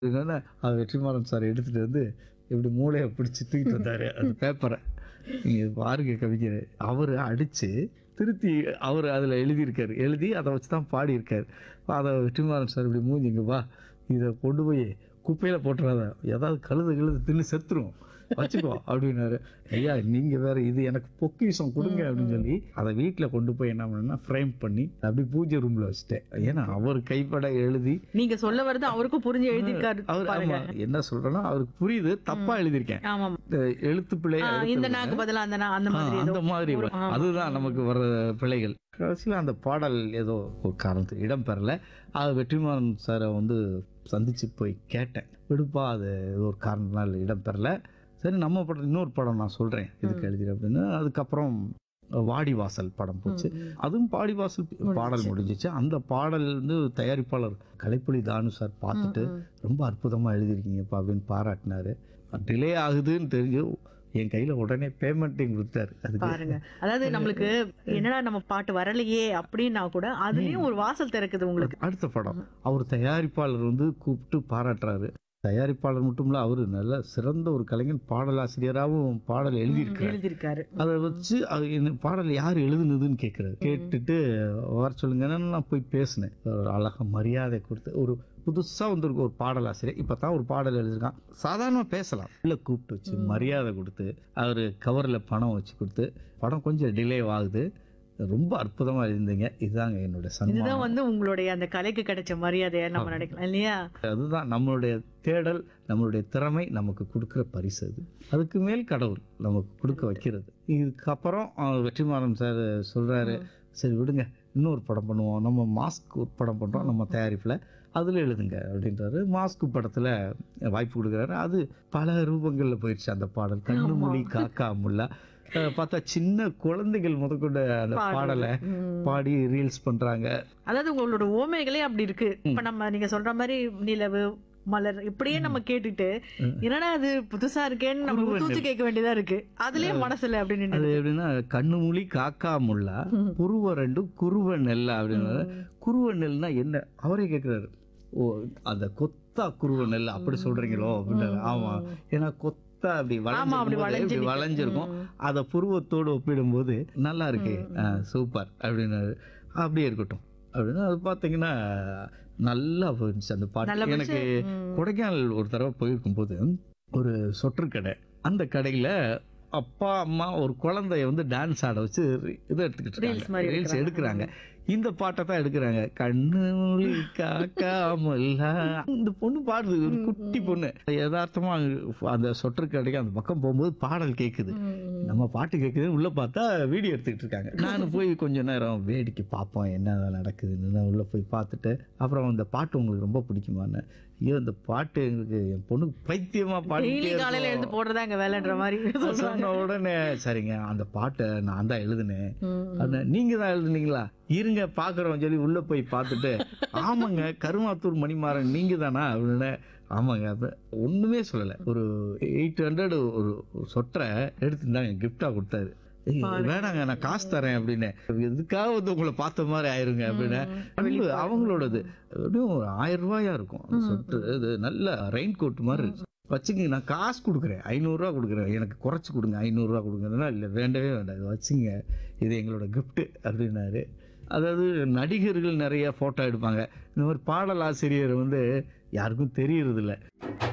என்னன்னா அவர் வெற்றிமாறன் சார் எடுத்துட்டு வந்து இப்படி மூளையை பிடிச்சி தூக்கிட்டு வந்தாரு அந்த பேப்பரை நீங்க பாருங்க கவிஞர் அவர் அடிச்சு திருத்தி அவர் அதில் எழுதியிருக்காரு எழுதி அதை வச்சு தான் பாடியிருக்காரு அதை வெற்றிமாறன் சார் இப்படி மூஞ்சிங்க வா இதை கொண்டு போய் குப்பையில் போட்டுறாத ஏதாவது கழுது கழுது தின்னு செத்துரும் வச்சுக்கோ அப்படின்னாரு ஐயா நீங்கள் வேற இது எனக்கு பொக்கிஷம் கொடுங்க அப்படின்னு சொல்லி அதை வீட்டில் கொண்டு போய் என்ன பண்ணேன்னா ஃப்ரேம் பண்ணி அப்படி பூஜை ரூமில் வச்சுட்டேன் ஏன்னா அவர் கைப்பட எழுதி நீங்க சொல்ல வருது அவருக்கும் புரிஞ்சு எழுதியிருக்காரு அவர் பாருங்க ஆமா என்ன சொல்றேன்னா அவருக்கு புரியுது தப்பா எழுதியிருக்கேன் ஆமா இந்த எழுத்து பிழை ஆ, இந்த நாக்கு பதிலா அந்த நா- அந்த ஆ, மாதிரி ஏதோ அந்த மாதிரி ஒரு- ஆ. அதுதான் நமக்கு வர்ற பிழைகள் கடைசியில் அந்த பாடல் ஏதோ ஒரு காரணத்துக்கு இடம் பெறல அது வெற்றிமாறன் சாரை வந்து சந்திச்சு போய் கேட்டேன் விடுப்பா அது ஏதோ ஒரு காரணத்தினால இடம் பெறல சரி நம்ம படம் இன்னொரு படம் நான் சொல்றேன் இதுக்கு எழுதிடு அப்படின்னு அதுக்கப்புறம் வாடிவாசல் படம் போச்சு அதுவும் பாடிவாசல் பாடல் முடிஞ்சிச்சு அந்த பாடல் வந்து தயாரிப்பாளர் கலைப்புலி தானு சார் பார்த்துட்டு ரொம்ப அற்புதமாக எழுதியிருக்கீங்கப்பா அப்படின்னு பாராட்டினாரு டிலே ஆகுதுன்னு தெரிஞ்சு என் கையில் உடனே பேமெண்ட்டையும் கொடுத்தாரு அதுக்கு பாருங்க அதாவது நம்மளுக்கு என்னடா நம்ம பாட்டு வரலையே அப்படின்னா கூட அதுலயும் ஒரு வாசல் திறக்குது உங்களுக்கு அடுத்த படம் அவர் தயாரிப்பாளர் வந்து கூப்பிட்டு பாராட்டுறாரு தயாரிப்பாளர் மட்டும் இல்ல அவரு நல்ல சிறந்த ஒரு கலைஞன் பாடலாசிரியராகவும் பாடல் எழுதியிருக்காரு எழுதியிருக்காரு அதை வச்சு அது என்ன பாடல் யார் எழுதுனதுன்னு கேட்குறாரு கேட்டுட்டு வர சொல்லுங்கன்னா நான் போய் பேசினேன் ஒரு அழகா மரியாதை கொடுத்து ஒரு புதுசாக வந்திருக்க ஒரு பாடலாசிரியர் இப்போ தான் ஒரு பாடல் எழுதியிருக்கான் சாதாரணமாக பேசலாம் உள்ள கூப்பிட்டு வச்சு மரியாதை கொடுத்து அவர் கவரில் பணம் வச்சு கொடுத்து படம் கொஞ்சம் டிலே ஆகுது ரொம்ப அற்புதமாக எழுந்தீங்க இதுதாங்க என்னோட சன்மானம் இதுதான் வந்து உங்களுடைய அந்த கலைக்கு கிடைச்ச மரியாதையா நம்ம நினைக்கலாம் இல்லையா அதுதான் நம்மளுடைய தேடல் நம்மளுடைய திறமை நமக்கு கொடுக்குற பரிசு அது அதுக்கு மேல் கடவுள் நமக்கு கொடுக்க வைக்கிறது இதுக்கப்புறம் அஹ், வெற்றிமாறன் சார் சொல்கிறாரு சரி விடுங்க இன்னொரு படம் பண்ணுவோம் நம்ம மாஸ்க் ஒரு படம் பண்ணுறோம் நம்ம தயாரிப்பில் அதில் எழுதுங்க அப்படின்றாரு மாஸ்க் படத்தில் வாய்ப்பு கொடுக்குறாரு அது பல ரூபங்களில் போயிடுச்சு அந்த பாடல் கண்ணு மொழி காக்கா முல்லா அஹ், பார்த்தா சின்ன குழந்தைகள் முதற்கொண்ட அந்த பாடலை பாடி ரீல்ஸ் பண்ணுறாங்க அதாவது உங்களோட ஓமைகளே அப்படி இருக்கு இப்ப நம்ம நீங்க சொல்ற மாதிரி நிலவு மலர் இப்படியே நம்ம கேட்டுட்டு என்னடா அது புதுசா இருக்கேன்னு நம்ம குருவன் தூத்து கேட்க வேண்டியதா இருக்கு அதுலயே மனசுல அப்படின்னு அது எப்படின்னா கண்ணு மொழி காக்கா முல்லா புருவ ரெண்டு குருவ நெல்லா அப்படின்னு குருவ நெல்னா என்ன அவரே கேட்குறாரு ஓ அந்த கொத்தா குருவ நெல் அப்படி சொல்றீங்களோ அப்படின்னாரு ஆமா ஏன்னா கொத்தா அப்படி ஆமா அப்படி வளைஞ்சிருக்கும் போது வளைஞ்சு இப்படி நிக்குது. வளைஞ்சிருக்கும் ம். அதை புருவத்தோடு ஒப்பிடும்போது நல்லா இருக்கு சூப்பர் அப்படின்னாரு அப்படியே இருக்கட்டும் அப்படின்னு அது பார்த்தீங்கன்னா நல்லா போயிருந்துச்சு அந்த நல்லா பாட்டு போச்சு. எனக்கு ம். கொடைக்கானல் ஒரு தடவை போயிருக்கும் போது ஒரு சொற்று கடை அந்த கடையில் அப்பா அம்மா ஒரு குழந்தைய வந்து டான்ஸ் ஆட வச்சு இதை எடுத்துக்கிட்டு Reels மாதிரி இருக்காங்க ரீல்ஸ் எடுக்கறாங்க. எடுக்கிறாங்க இந்த பாட்டை தான் எடுக்கிறாங்க கண்ணு மொழி காக்காமல்லா இந்த பொண்ணு பாடுது ஒரு குட்டி பொண்ணு யதார்த்தமா அந்த சொற்று கடைக்கு அந்த பக்கம் போகும்போது பாடல் கேட்குது நம்ம பாட்டு கேட்குது உள்ள பார்த்தா வீடியோ எடுத்துக்கிட்டு இருக்காங்க நான் போய் கொஞ்ச நேரம் வேடிக்கை பார்ப்போம் என்ன நடக்குதுன்னு நான் உள்ள போய் பார்த்துட்டு அப்புறம் அந்த பாட்டு உங்களுக்கு ரொம்ப பிடிக்குமான்னு ஐயோ இந்த பாட்டு எங்களுக்கு என் பொண்ணுக்கு பைத்தியமா டெய்லி காலையில பாட்டு எழுந்து போடுறதா அங்க வேலைன்ற மாதிரி சொல்றாங்க சொன்ன உடனே சரிங்க அந்த பாட்டை நான் தான் எழுதுனேன் ம். அண்ணா, நீங்க தான் எழுதுனீங்களா இருங்க பாக்குறோம் சொல்லி உள்ள போய் பார்த்துட்டு ஆமாங்க கருமாத்தூர் மணிமாறன் நீங்க தானா அப்படின்னு ஆமாங்க அப்ப ஒண்ணுமே சொல்லல ஒரு எயிட் ஹண்ட்ரட் ஒரு ஒரு சொற்றை எடுத்துருந்தாங்க கிஃப்டா கொடுத்தாரு ஏய், வேணாங்க நான் காசு தரேன் அப்படின்னு இதுக்காக வந்து உங்களை பார்த்த மாதிரி ஆயிருங்க அப்படின்னு அன்பு அவங்களோடது எப்படியும் ஒரு ஆயிரம் ரூபாயா இருக்கும் அந்த சொட்டு இது நல்ல ரெயின் கோட் மாதிரி இருக்கு. வச்சுங்க நான் காசு கொடுக்குறேன் ஐநூறுரூவா கொடுக்குறேன் எனக்கு குறைச்சி கொடுங்க ஐநூறுரூவா கொடுங்கன்னா இல்லை வேண்டவே வேண்டாம் இது வச்சுங்க இது எங்களோட கிஃப்ட்டு அப்படின்னாரு அதாவது நடிகர்கள் நிறைய ஃபோட்டோ எடுப்பாங்க இந்த மாதிரி பாடலாசிரியர் வந்து யாருக்கும் தெரியறதில்ல